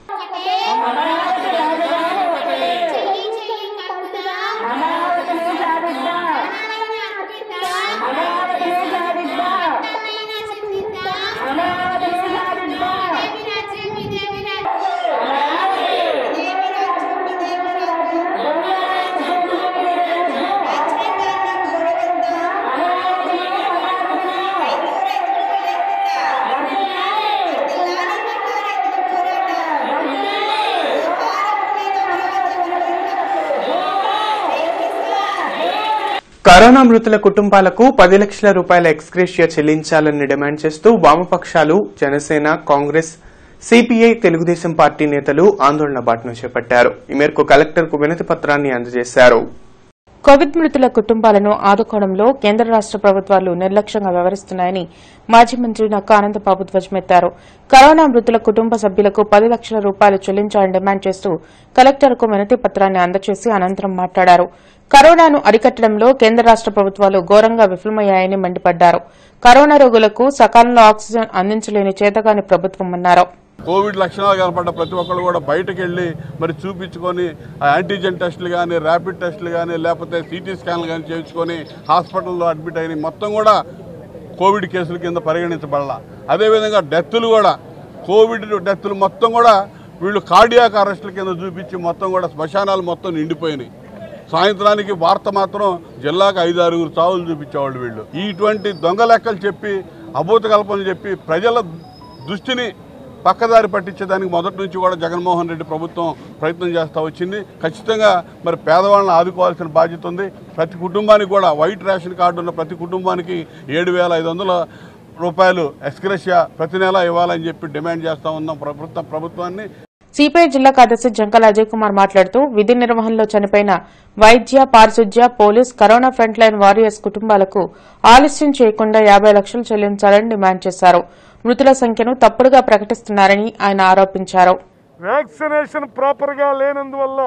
కరోనా మృతుల కుటుంబాలకు పది లక్షల రూపాయల ఎక్స్గ్రేషియా చెల్లించాలని డిమాండ్ చేస్తూ వామపక్షాలు జనసేన కాంగ్రెస్ సిపిఐ తెలుగుదేశం పార్టీ నేతలు ఆందోళన బాటను చేపట్టారు ఈ మేరకు కలెక్టర్కు వినతి పత్రాన్ని అందజేశారు కోవిడ్ మృతుల కుటుంబాలను ఆదుకోవడంలో కేంద్ర రాష్ట ప్రభుత్వాలు నిర్లక్ష్యంగా వ్యవహరిస్తున్నాయని మాజీ మంత్రి నక్కా ఆనందబాబు ధ్వజమెత్తారు కరోనా మృతుల కుటుంబ సభ్యులకు పది లక్షల రూపాయలు చెల్లించాలని డిమాండ్ చేస్తూ కలెక్టర్కు వినతి పత్రాన్ని అందజేసి అనంతరం మాట్లాడారు కరోనాను అరికట్టడంలో కేంద్ర రాష్ట ప్రభుత్వాలు ఘోరంగా విఫలమయ్యాయని మండిపడ్డారు కరోనా రోగులకు సకాలంలో ఆక్సిజన్ అందించలేని చేతగాని ప్రభుత్వమన్నారు కోవిడ్ లక్షణాలు కనపడ్డ ప్రతి ఒక్కరు కూడా బయటకు వెళ్ళి మరి చూపించుకొని ఆ యాంటీజెన్ టెస్టులు కానీ ర్యాపిడ్ టెస్టులు కానీ లేకపోతే సిటీ స్కాన్లు కానీ చేయించుకొని హాస్పిటల్లో అడ్మిట్ అయిన మొత్తం కూడా కోవిడ్ కేసుల కింద పరిగణించబడాల అదేవిధంగా డెత్తులు కూడా కోవిడ్ డెత్తులు మొత్తం కూడా వీళ్ళు కార్డియాక్ అరెస్టుల కింద చూపించి మొత్తం కూడా శ్మశానాలు మొత్తం నిండిపోయినాయి సాయంత్రానికి వార్త మాత్రం జిల్లాకు ఐదు ఆరుగురు చావులు చూపించేవాళ్ళు వీళ్ళు ఇటువంటి దొంగ లెక్కలు చెప్పి అభూత కల్పనలు చెప్పి ప్రజల దృష్టిని పక్కదారి పట్టించేదానికి మొదటి నుంచి కూడా జగన్మోహన్ రెడ్డి ప్రభుత్వం ప్రయత్నం చేస్తూ వచ్చింది ఖచ్చితంగా మరి పేదవాళ్ళని ఆదుకోవాల్సిన బాధ్యత ఉంది ప్రతి కుటుంబానికి కూడా వైట్ రేషన్ కార్డు ఉన్న ప్రతి కుటుంబానికి ఏడు వేల ఐదు వందల రూపాయలు ఎక్స్గ్రెషియా ప్రతి నెల ఇవ్వాలని చెప్పి డిమాండ్ చేస్తూ ఉన్నాం ప్రభుత్వం ప్రభుత్వాన్ని సిపిఐ జిల్లా కార్యదర్శి జంకల అజయ్ కుమార్ మాట్లాడుతూ విధి నిర్వహణలో చనిపోయిన వైద్య పారిశుధ్య police corona front line warriors కుటుంబాలకు ఆలస్యం చేయకుండా యాబై లక్షలు చెల్లించాలని డిమాండ్ చేశారు మృతుల సంఖ్యను తప్పుడుగా ప్రకటిస్తున్నారని ఆయన ఆరోపించారు వ్యాక్సినేషన్ ప్రాపర్గా లేనందువల్ల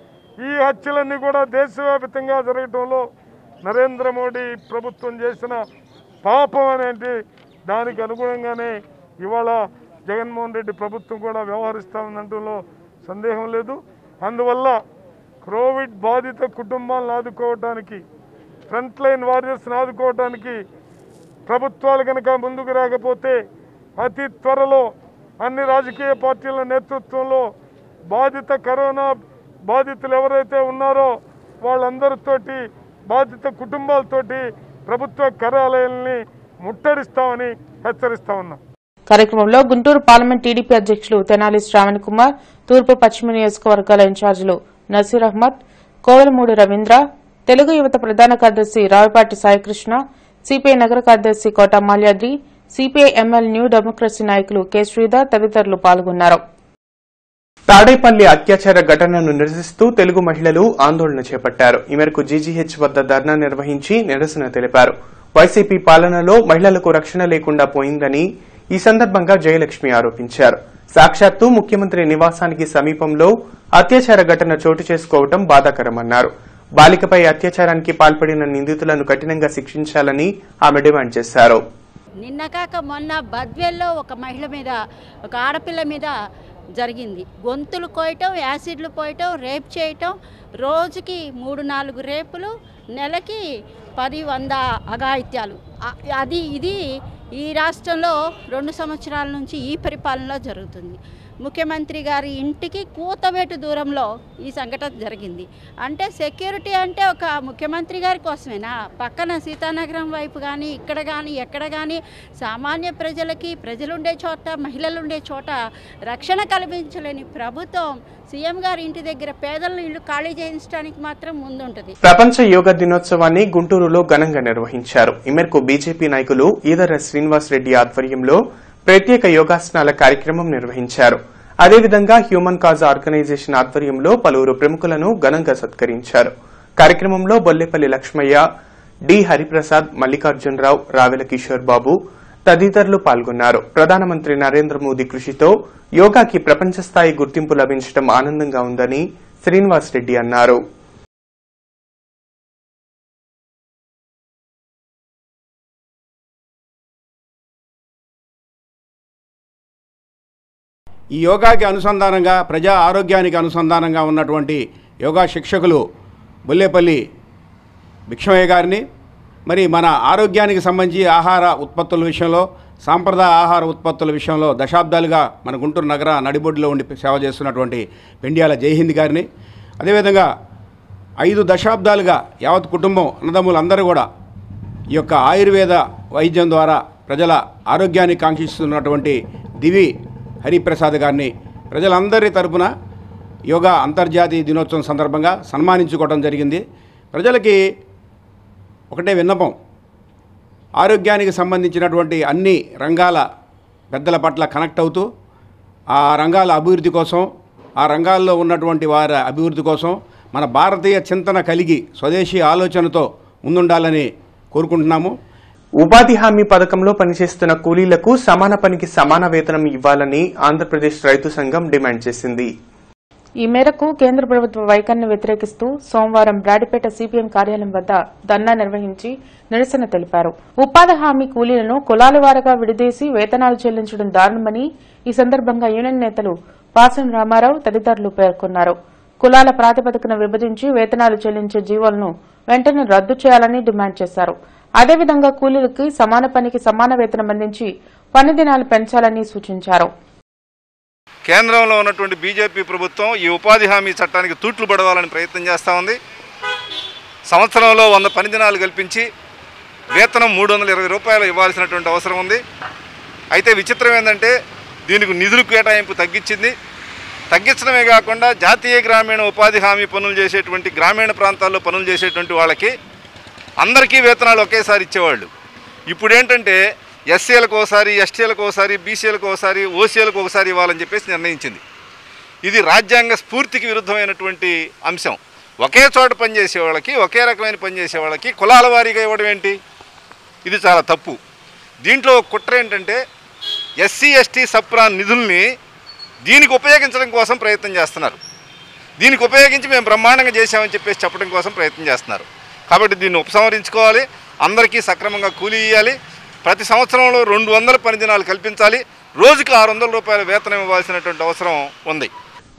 ఈ హత్యలన్నీ కూడా దేశవ్యాప్తంగా జరగటంలో నరేంద్ర మోడీ ప్రభుత్వం చేసిన పాపం అనేది దానికి అనుగుణంగానే ఇవాళ జగన్మోహన్ రెడ్డి ప్రభుత్వం కూడా వ్యవహరిస్తా ఉందంటూలో సందేహం లేదు అందువల్ల కోవిడ్ బాధిత కుటుంబాలను ఆదుకోవటానికి ఫ్రంట్ లైన్ వారియర్స్ని ఆదుకోవటానికి ప్రభుత్వాలు కనుక ముందుకు రాకపోతే అతి త్వరలో అన్ని రాజకీయ పార్టీల నేతృత్వంలో బాధిత కరోనా బాధితులు ఎవరైతే ఉన్నారో వాళ్ళందరితోటి బాధిత కుటుంబాలతోటి ప్రభుత్వ కార్యాలయాల్ని ముట్టడిస్తామని హెచ్చరిస్తా ఉన్నాం కార్యక్రమంలో గుంటూరు పార్లమెంట్ టీడీపీ అధ్యక్షులు తెనాలి శ్రావణ్ కుమార్ తూర్పు పశ్చిమ నియోజకవర్గాల ఇన్ఛార్జీలు నసీర్ అహ్మద్ కోవెలమూడి రవీంద్ర తెలుగు యువత ప్రధాన కార్యదర్శి రావిపాటి సాయికృష్ణ సిపిఐ నగర కార్యదర్శి Kota Malyadri CPI ML new democracy నాయకులు కె శ్రీధర్ తదితరులు పాల్గొన్నారు తాడేపల్లి అత్యాచార ఘటనను నిరసిస్తూ తెలుగు మహిళలు ఆందోళన చేపట్టారు ఈ మేరకు జీజీహెచ్ వద్ద ధర్నా నిర్వహించి నిరసన తెలిపారు వైసీపీ పాలనలో మహిళలకు రక్షణ లేకుండా పోయిందని ఈ సందర్భంగా జయలక్ష్మి ఆరోపించారు సాక్షాత్తు ముఖ్యమంత్రి నివాసానికి సమీపంలో అత్యాచార ఘటన చోటు చేసుకోవడం బాధాకరమన్నారు బాలికపై అత్యాచారానికి పాల్పడిన నిందితులను కఠినంగా శిక్షించాలని ఆమె డిమాండ్ చేశారు నిన్న కాక మొన్న బద్వేల్లో ఒక మహిళ మీద ఒక ఆడపిల్ల మీద జరిగింది గొంతులు కోయటం యాసిడ్లు పోయటం రేప్ చేయటం రోజుకి మూడు నాలుగు రేపులు నెలకి పది వంద అఘాయిత్యాలు అ- అది ఇది ఈ రాష్ట్రంలో రెండు సంవత్సరాల నుంచి ఈ పరిపాలనలో జరుగుతుంది ముఖ్యమంత్రి గారి ఇంటికి కూతవేటు దూరంలో ఈ సంఘటన జరిగింది అంటే సెక్యూరిటీ అంటే ఒక ముఖ్యమంత్రి గారి కోసమేనా పక్కన సీతానగరం వైపు కానీ ఇక్కడ కానీ ఎక్కడ కానీ సామాన్య ప్రజలకి ప్రజలుండే చోట మహిళలు ఉండే చోట రక్షణ కల్పించలేని ప్రభుత్వం సీఎం గారి ఇంటి దగ్గర పేదల ఇల్లు ఖాళీ చేయించడానికి మాత్రం ముందుంటుంది ప్రపంచ యోగా దినోత్సవాన్ని గుంటూరులో ఘనంగా నిర్వహించారు ఈ మేరకు బీజేపీ నాయకులు ఈదర శ్రీనివాస్ రెడ్డి ఆధ్వర్యంలో ప్రత్యేక యోగాసనాల కార్యక్రమం నిర్వహించారు అదేవిధంగా హ్యూమన్ కాజ్ ఆర్గనైజేషన్ ఆధ్వర్యంలో పలువురు ప్రముఖులను ఘనంగా సత్కరించారు కార్యక్రమంలో బొల్లేపల్లి లక్ష్మయ్య డి హరిప్రసాద్ మల్లికార్జునరావు రావెల కిషోర్ బాబు తదితరులు పాల్గొన్నారు ప్రధానమంత్రి నరేంద్ర మోదీ కృషితో యోగాకి ప్రపంచ స్థాయి గుర్తింపు లభించడం ఆనందంగా ఉందని శ్రీనివాస్ రెడ్డి అన్నారు ఈ యోగాకి అనుసంధానంగా ప్రజా ఆరోగ్యానికి అనుసంధానంగా ఉన్నటువంటి యోగా శిక్షకులు బుల్లేపల్లి భిక్షమయ్య గారిని మరి మన ఆరోగ్యానికి సంబంధించి ఆహార ఉత్పత్తుల విషయంలో సాంప్రదాయ ఆహార ఉత్పత్తుల విషయంలో దశాబ్దాలుగా మన గుంటూరు నగర నడిబొడ్డులో ఉండి సేవ చేస్తున్నటువంటి పెండియాల జయహింద్ గారిని అదేవిధంగా ఐదు దశాబ్దాలుగా యావత్ కుటుంబం అన్నదమ్ములందరూ కూడా ఈ యొక్క ఆయుర్వేద వైద్యం ద్వారా ప్రజల ఆరోగ్యాన్ని కాంక్షిస్తున్నటువంటి దివి హరిప్రసాద్ గారిని ప్రజలందరి తరపున యోగా అంతర్జాతీయ దినోత్సవం సందర్భంగా సన్మానించుకోవడం జరిగింది ప్రజలకి ఒకటే విన్నపం ఆరోగ్యానికి సంబంధించినటువంటి అన్ని రంగాల పెద్దల పట్ల కనెక్ట్ అవుతూ ఆ రంగాల అభివృద్ధి కోసం ఆ రంగాల్లో ఉన్నటువంటి వారి అభివృద్ధి కోసం మన భారతీయ చింతన కలిగి స్వదేశీ ఆలోచనతో ముందుండాలని కోరుకుంటున్నాము ఉపాధి హామీ పథకంలో పనిచేస్తున్న కూలీలకు సమాన పనికి సమాన వేతనం ఇవ్వాలని ఆంధ్రప్రదేశ్ రైతు సంఘం డిమాండ్ చేసింది ఈ మేరకు కేంద్ర ప్రభుత్వ వైఖరిని వ్యతిరేకిస్తూ సోమవారం బ్రాడిపేట సిపిఎం కార్యాలయం వద్ద ధర్నా నిర్వహించి నిరసన తెలిపారు ఉపాధి హామీ కూలీలను కులాల వారీగా విడదీసి వేతనాలు చెల్లించడం దారుణమని ఈ సందర్భంగా యూనియన్ నేతలు పాసం రామారావు తదితరులు పేర్కొన్నారు కులాల ప్రాతిపదికన విభజించి వేతనాలు చెల్లించే జీవోలను వెంటనే రద్దు చేయాలని డిమాండ్ చేశారు అదేవిధంగా కూలీలకి సమాన పనికి సమాన వేతనం అందించి పని దినాలు పెంచాలని సూచించారు కేంద్రంలో ఉన్నటువంటి బీజేపీ ప్రభుత్వం ఈ ఉపాధి హామీ చట్టానికి తూట్లు పడవాలని ప్రయత్నం చేస్తూ ఉంది సంవత్సరంలో వంద పని దినాలు కల్పించి వేతనం మూడు వందల ఇరవై రూపాయలు ఇవ్వాల్సినటువంటి అవసరం ఉంది అయితే విచిత్రం ఏంటంటే దీనికి నిధులు కేటాయింపు తగ్గించింది తగ్గించడమే కాకుండా జాతీయ గ్రామీణ ఉపాధి హామీ పనులు చేసేటువంటి గ్రామీణ ప్రాంతాల్లో పనులు చేసేటువంటి వాళ్ళకి అందరికీ వేతనాలు ఒకేసారి ఇచ్చేవాళ్ళు ఇప్పుడు ఏంటంటే ఎస్సీలకు ఒకసారి ఎస్టీలకు ఒకసారి బీసీలకు ఒకసారి ఓసీలకు ఒకసారి ఇవ్వాలని చెప్పేసి నిర్ణయించింది ఇది రాజ్యాంగ స్ఫూర్తికి విరుద్ధమైనటువంటి అంశం ఒకే చోట పనిచేసే వాళ్ళకి ఒకే రకమైన పనిచేసే వాళ్ళకి కులాల వారీగా ఇవ్వడం ఏంటి ఇది చాలా తప్పు దీంట్లో ఒక కుట్ర ఏంటంటే ఎస్సీ ఎస్టీ సప్రాన్ నిధుల్ని దీనికి ఉపయోగించడం కోసం ప్రయత్నం చేస్తున్నారు దీనికి ఉపయోగించి మేము బ్రహ్మాండంగా చేశామని చెప్పేసి చెప్పడం కోసం ప్రయత్నం చేస్తున్నారు కాబట్టి దీన్ని ఉపసంహరించుకోవాలి అందరికీ సక్రమంగా కూలీ ఇవ్వాలి ప్రతి సంవత్సరంలో రెండు వందల పని దినాలు కల్పించాలి రోజుకి ఆరు వందల రూపాయల వేతనం ఇవ్వాల్సినటువంటి అవసరం ఉంది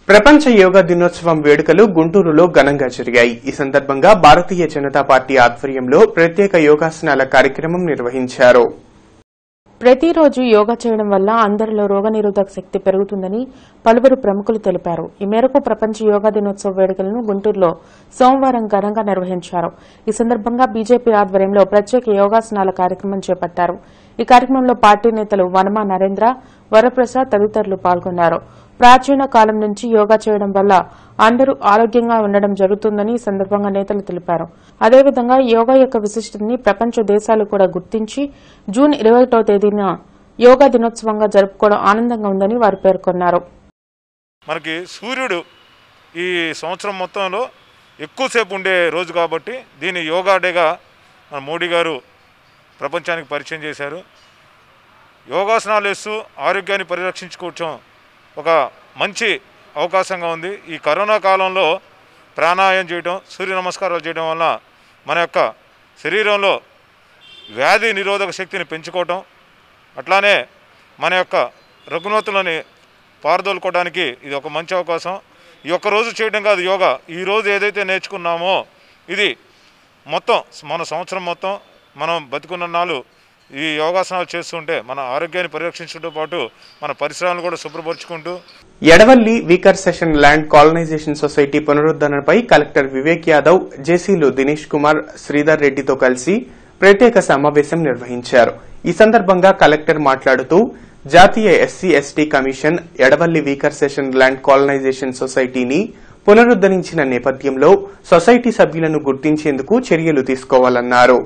ప్రపంచ యోగా దినోత్సవం వేడుకలు గుంటూరులో ఘనంగా జరిగాయి ఈ సందర్భంగా భారతీయ జనతా పార్టీ ఆధ్వర్యంలో ప్రత్యేక యోగాసనాల కార్యక్రమం నిర్వహించారు ప్రతిరోజు యోగా చేయడం వల్ల అందరిలో రోగనిరోధక శక్తి పెరుగుతుందని పలువురు ప్రముఖులు తెలిపారు ఈ మేరకు ప్రపంచ యోగా దినోత్సవ వేడుకలను గుంటూరులో సోమవారం ఘనంగా నిర్వహించారు ఈ సందర్భంగా బీజేపీ ఆధ్వర్యంలో ప్రత్యేక యోగాసనాల కార్యక్రమం చేపట్టారు ఈ కార్యక్రమంలో పార్టీ నేతలు వనమా నరేంద్ర వరప్రసాద్ తదితరులు పాల్గొన్నారు ప్రాచీన కాలం నుంచి యోగా చేయడం వల్ల అందరూ ఆరోగ్యంగా ఉండడం జరుగుతుందని ఈ సందర్భంగా నేతలు తెలిపారు అదేవిధంగా యోగా యొక్క విశిష్టతని ప్రపంచ దేశాలు కూడా గుర్తించి జూన్ ఇరవై తేదీన యోగా దినోత్సవంగా జరుపుకోవడం ఆనందంగా ఉందని వారు పేర్కొన్నారు మనకి సూర్యుడు ఈ సంవత్సరం మొత్తంలో ఎక్కువసేపు ఉండే రోజు కాబట్టి దీన్ని యోగా డేగా మన మోడీ గారు ప్రపంచానికి పరిచయం చేశారు యోగాసనాలు వేస్తూ ఆరోగ్యాన్ని పరిరక్షించుకోవటం ఒక మంచి అవకాశంగా ఉంది ఈ కరోనా కాలంలో ప్రాణాయామం చేయడం సూర్య నమస్కారాలు చేయడం వల్ల మన యొక్క శరీరంలో వ్యాధి నిరోధక శక్తిని పెంచుకోవటం అట్లానే మన యొక్క రుగ్మతులని పారదోలుకోవడానికి ఇది ఒక మంచి అవకాశం ఈ ఒక్క రోజు చేయడం కాదు యోగా ఈ రోజు ఏదైతే నేర్చుకున్నామో ఇది మొత్తం మన సంవత్సరం మొత్తం మనం బతికున్న నాళ్ళు ఈ యోగాసనాలు చేస్తుంటే మన ఆరోగ్యాన్ని పరిరక్షించడంతో పాటు మన పరిసరాలను కూడా శుభ్రపరుచుకుంటూ Edavalli weaker section land colonisation society పునరుద్ధరణపై కలెక్టర్ వివేక్ యాదవ్ జేసీలు దినేష్ కుమార్ శ్రీధర్ రెడ్డితో కలిసి ప్రత్యేక సమావేశం నిర్వహించారు ఈ సందర్భంగా కలెక్టర్ మాట్లాడుతూ జాతీయ SC ST commission Edavalli weaker section land colonisation సొసైటీని పునరుద్ధరించిన నేపథ్యంలో సొసైటీ సభ్యులను గుర్తించేందుకు చర్యలు తీసుకోవాలన్నారు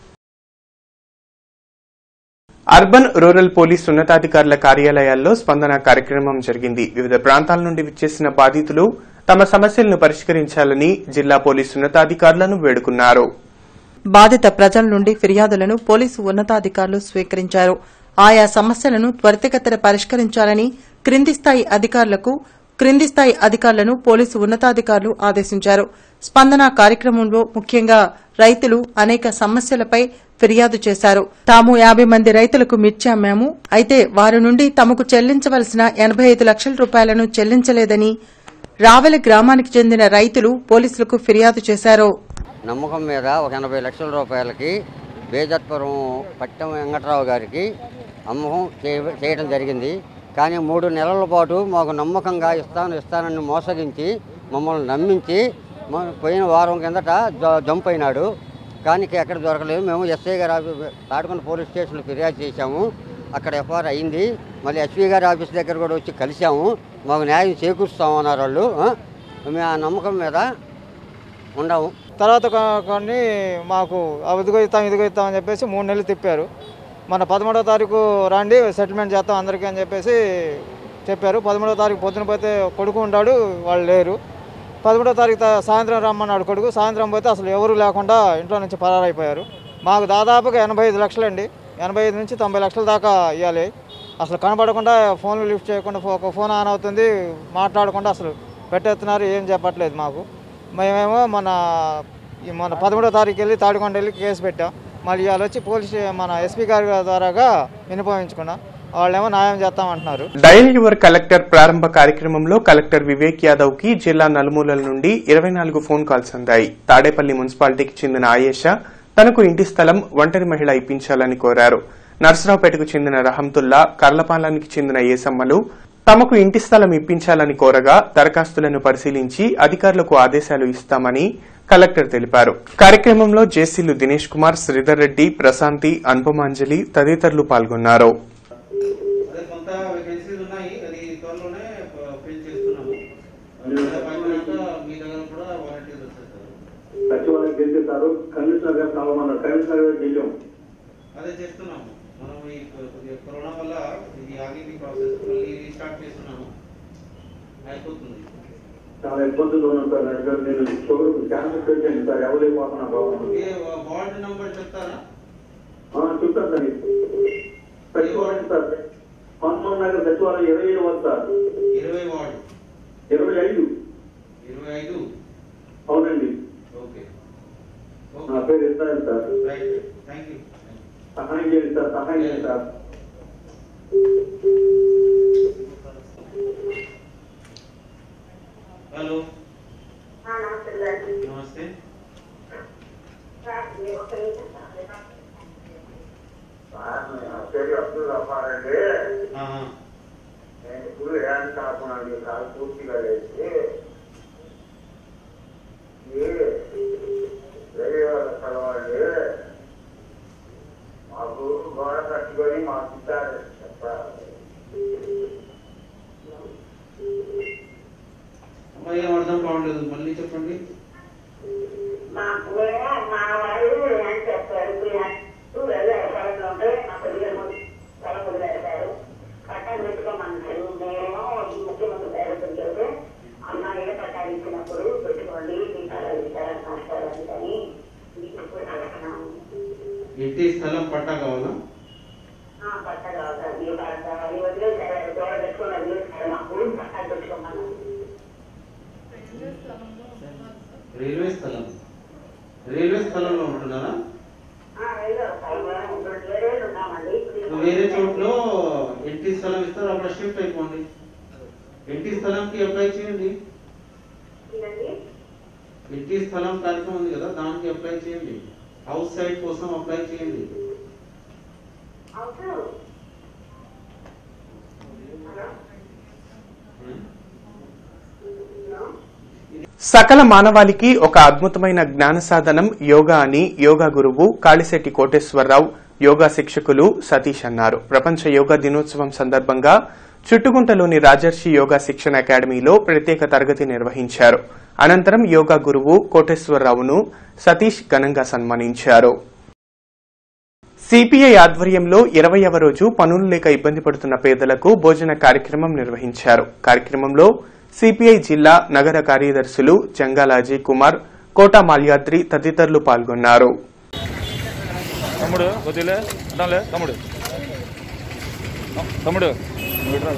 అర్బన్ రూరల్ పోలీస్ ఉన్నతాధికారుల కార్యాలయాల్లో స్పందన కార్యక్రమం జరిగింది వివిధ ప్రాంతాల నుండి విచ్చేసిన బాధితులు తమ సమస్యలను పరిష్కరించాలని జిల్లా పోలీసు ఉన్నతాధికారులను వేడుకున్నారు బాధిత ప్రజల నుండి ఫిర్యాదులను పోలీసు ఉన్నతాధికారులు స్వీకరించారు ఆయా సమస్యలను త్వరితగతిన పరిష్కరించాలని క్రింది స్థాయి అధికారులకు క్రింది స్థాయి అధికారులను పోలీసు ఉన్నతాధికారులు ఆదేశించారు స్పందన కార్యక్రమంలో ముఖ్యంగా రైతులు అనేక సమస్యలపై ఫిర్యాదు చేశారు తాము యాభై మంది రైతులకు మిర్చి అమ్మాము అయితే వారి నుండి తమకు చెల్లించవలసిన ఎనబై ఐదు లక్షల రూపాయలను చెల్లించలేదని రావెల గ్రామానికి చెందిన రైతులు పోలీసులకు ఫిర్యాదు చేశారు నమ్మకం మీద ఒక ఎనభై లక్షల రూపాయలకి బేజత్పురం పట్టం వెంకట్రావు గారికి అమ్మకం చేయ- చేయడం జరిగింది కానీ మూడు నెలల పాటు మాకు నమ్మకంగా ఇస్తాను ఇస్తానని మోసగించి మమ్మల్ని నమ్మించి మ- పోయిన వారం కిందట జ- జంప్ అయినాడు కానీ ఎక్కడ దొరకలేదు మేము ఎస్ఐ గారి ఆఫీస్ తాడుకొండ పోలీస్ స్టేషన్లో ఫిర్యాదు చేశాము అక్కడ ఎఫ్ఐఆర్ అయింది మళ్ళీ ఎస్పీ గారి ఆఫీస్ దగ్గర కూడా వచ్చి కలిసాము మాకు న్యాయం చేకూరుస్తామన్నారు వాళ్ళు ఆ? మేము ఆ నమ్మకం మీద ఉండము తర్వాత కొ- కొన్ని మాకు "ఆ, ఇదిగో ఇస్తాం ఇదిగో ఇస్తాం అని చెప్పేసి మూడు నెలలు తిప్పారు మన పదమూడవ తారీఖు రండి సెటిల్మెంట్ చేస్తాం అందరికీ అని చెప్పేసి చెప్పారు పదమూడవ తారీఖు పొద్దున పోతే కొడుకు ఉన్నాడు వాళ్ళు లేరు పదమూడవ తారీఖు తా- సాయంత్రం రమ్మన్నాడు కొడుకు సాయంత్రం పోతే అసలు ఎవరు లేకుండా ఇంట్లో నుంచి పరారైపోయారు మాకు దాదాపుగా ఎనభై ఐదు లక్షలండి ఎనభై ఐదు నుంచి తొంభై లక్షల దాకా ఇవ్వాలి అసలు కనబడకుండా ఫోన్లు లిఫ్ట్ చేయకుండా ఫో- ఒక ఫోన్ ఆన్ అవుతుంది మాట్లాడకుండా అసలు పెట్టేస్తున్నారు ఏం చెప్పట్లేదు మాకు మేమేమో మన ఈ మన పదమూడో తారీఖు వెళ్ళి తాడికొండ వెళ్ళి కేసు పెట్టాం మళ్ళీ ఇవాళ వచ్చి పోలీస్ మన ఎస్పీ గారి ద్వారాగా వినిపించుకున్నాం వాళ్ళేమో న్యాయం చేస్తామంటున్నారు డయల్ యువర్ కలెక్టర్ ప్రారంభ కార్యక్రమంలో కలెక్టర్ వివేక్ యాదవ్ కి జిల్లా నలుమూలల నుండి ఇరవై నాలుగు ఫోన్ కాల్స్ అందాయి తాడేపల్లి మున్సిపాలిటీకి చెందిన ఆయేషా తనకు ఇంటి స్థలం ఒంటరి మహిళ ఇప్పించాలని కోరారు నర్సరావుపేటకు చెందిన రహంతుల్లా కర్లపాలానికి చెందిన ఏసమ్మలు తమకు ఇంటి స్థలం ఇప్పించాలని కోరగా దరఖాస్తులను పరిశీలించి అధికారులకు ఆదేశాలు ఇస్తామని కలెక్టర్ తెలిపారు కార్యక్రమంలో జేసీలు దినేష్ కుమార్ శ్రీధర్ రెడ్డి ప్రశాంతి అనుపమాంజలి తదితరులు పాల్గొన్నారు అదే కొంత వేకెన్సీలు ఉన్నాయి అది త్వరలోనే ఫిల్ చేస్తున్నాము అది పైనాక మీ దగ్గర కూడా వాలంటీర్లు వచ్చేస్తారు సచివాలయం గెలిచేస్తారు కమిషనర్ గారు కలవమన్నారు కమిషనర్ గారు గెలిచాం అదే చేస్తున్నాము మనం ఈ కొద్దిగా కరోనా వల్ల ఇది ఆగింది ప్రాసెస్ మళ్ళీ రీస్టార్ట్ చేస్తున్నాము అయిపోతుంది చాలా ఇబ్బందులు ఉన్నాను సార్ నాకు ఇక్కడ నేను షుగర్ క్యాన్సర్ పేషెంట్ సార్ ఎవరైపోతున్నా బాబు ఏ వార్డ్ నెంబర్ చెప్తారా చెప్తాను సార్ సచివాలయం సార్ హనుమాన్ నగర్ సచివాలయం ఇరవై ఏడు వద్ద సార్ ఇరవై వార్డు ఇరవై ఐదు ఇరవై ఐదు అవునండి ఓకే నా పేరు ఇస్తాను సార్ రైట్ థ్యాంక్ యూ సహాయం చేయండి సార్ సహాయం చేయండి సార్ పూర్తిగా లేస్తే ఏ రవివార కలవాళ్ళే మాకు గోడ కట్టుకొని మాకు ఇచ్చారు చెప్పాలి అమ్మాయి ఏం అర్థం కావట్లేదు మళ్ళీ చెప్పండి మాకు మా వారు అని చెప్పారు పిల్లలు వ్యవసాయంలో ఉంటే మా పిల్లలు పొలం వదిలేశారు పట్టాలు పెట్టుకోమన్నారు మేము ఈ ముఖ్యమంత్రి డైరెక్టర్ చెబితే అమ్మాయిలు పట్టాలు ఇచ్చినప్పుడు పెట్టుకోండి మీ తలాలు ఇస్తారని మాట్లాడాలి కానీ మీకు ఇప్పుడు అడుగుతున్నాము ఇంటి స్థలం పట్టా కావాలా పట్ట కావాలి మీ పట్ట ఈ వదిలేశారు దూర పెట్టుకుని వదిలేశారు మాకు పట్టాలు పెట్టుకోమన్నారు రైల్వే స్థలం రైల్వే స్థలంలో ఉంటున్నారా ఇప్పుడు వేరే చోట్లో ఇంటి స్థలం ఇస్తారు అక్కడ షిఫ్ట్ అయిపోండి ఇంటి స్థలంకి అప్లై చేయండి ఇంటి స్థలం కార్యక్రమం ఉంది కదా దానికి అప్లై చేయండి హౌస్ సైట్ కోసం అప్లై చేయండి సకల మానవాళికి ఒక అద్భుతమైన జ్ఞాన సాధనం యోగా అని యోగా గురువు కాళిశెట్టి కోటేశ్వరరావు యోగా శిక్షకులు సతీష్ అన్నారు ప్రపంచ యోగా దినోత్సవం సందర్భంగా చుట్టుగుంటలోని రాజర్షి యోగా శిక్షణ అకాడమీలో ప్రత్యేక తరగతి నిర్వహించారు అనంతరం యోగా గురువు కోటేశ్వరరావును సతీష్ ఘనంగా సన్మానించారు సిపిఐ ఆధ్వర్యంలో ఇరవైవ రోజు పనులు లేక ఇబ్బంది పడుతున్న పేదలకు భోజన కార్యక్రమం నిర్వహించారు కార్యక్రమంలో సిపిఐ జిల్లా నగర కార్యదర్శులు జంగాల అజయ్ కుమార్ కోట మాల్యాద్రి తదితరులు పాల్గొన్నారు తమ్ముడు కొద్దిలే అంటాంలే తమ్ముడు తమ్ముడు నువ్వు ఇటురా.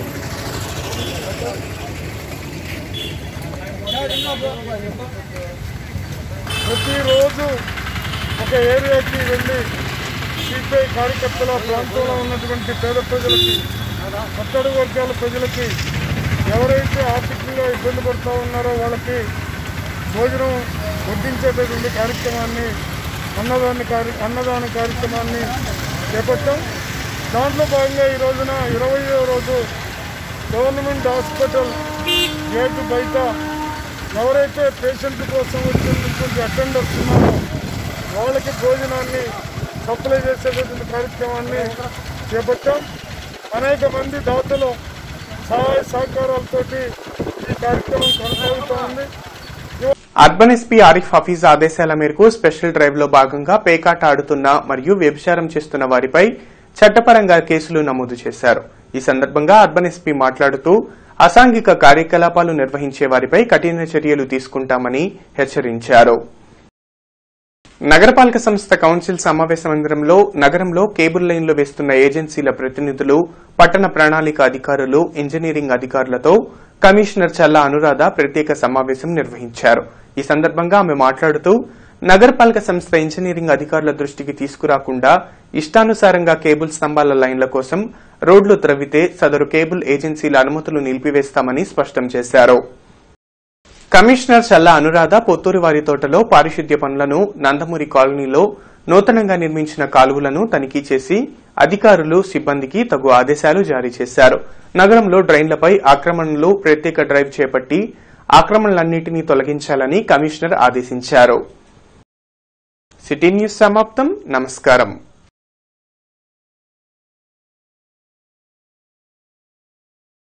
ప్రతిరోజు ఒక ఏరియాకి వెళ్ళి సిపిఐ కార్యకర్తల ప్రాంతంలో ఉన్నటువంటి పేద ప్రజలకి అట్టడుగు వర్గాల ప్రజలకి ఎవరైతే ఆర్థికంగా ఇబ్బంది పడుతూ ఉన్నారో వాళ్ళకి భోజనం వడ్డించేటటువంటి కార్యక్రమాన్ని అన్నదాన కార్య అన్నదాన కార్యక్రమాన్ని చేపట్టాం దాంట్లో భాగంగా ఈ రోజున ఇరవయో రోజు గవర్నమెంట్ హాస్పిటల్ గేటు బయట ఎవరైతే పేషెంట్ కోసం వచ్చినటువంటి అటెండర్స్ ఉన్నారో వాళ్ళకి భోజనాన్ని సప్లై చేసేటటువంటి కార్యక్రమాన్ని చేపట్టాం అనేక మంది దాతలు సహాయ సహకారాలతోటి ఈ కార్యక్రమం కొనసాగుతూ ఉంది అర్బన్ ఎస్పీ ఆరిఫ్ హఫీజ్ ఆదేశాల మేరకు స్పెషల్ డ్రైవ్ లో భాగంగా పేకాట ఆడుతున్న మరియు వ్యభిచారం చేస్తున్న వారిపై చట్టపరంగా కేసులు నమోదు చేశారు ఈ సందర్భంగా అర్బన్ ఎస్పీ మాట్లాడుతూ అసాంఘిక కార్యకలాపాలు నిర్వహించే వారిపై కఠిన చర్యలు తీసుకుంటామని హెచ్చరించారు నగరపాలక సంస్థ కౌన్సిల్ సమావేశ మందిరంలో నగరంలో కేబుల్ లైన్లు వేస్తున్న ఏజెన్సీల ప్రతినిధులు పట్టణ ప్రణాళిక అధికారులు ఇంజనీరింగ్ అధికారులతో కమిషనర్ చల్లా అనురాధ ప్రత్యేక సమావేశం నిర్వహించారు ఈ సందర్భంగా ఆమె మాట్లాడుతూ నగరపాలక సంస్థ ఇంజనీరింగ్ అధికారుల దృష్టికి తీసుకురాకుండా ఇష్టానుసారంగా కేబుల్ స్తంభాల లైన్ల కోసం రోడ్లు త్రవ్వితే సదరు కేబుల్ ఏజెన్సీల అనుమతులు నిలిపివేస్తామని స్పష్టం చేశారు కమిషనర్ చల్లా అనురాధ పొత్తూరువారి తోటలో పారిశుద్ధ్య పనులను నందమూరి కాలనీలో నూతనంగా నిర్మించిన కాలువలను తనిఖీ చేసి అధికారులు సిబ్బందికి తగు ఆదేశాలు జారీ చేశారు నగరంలో డ్రైన్లపై ఆక్రమణలు ప్రత్యేక డ్రైవ్ చేపట్టి ఆక్రమణలన్నింటినీ తొలగించాలని కమిషనర్ ఆదేశించారు సిటీ న్యూస్ సమాప్తం నమస్కారం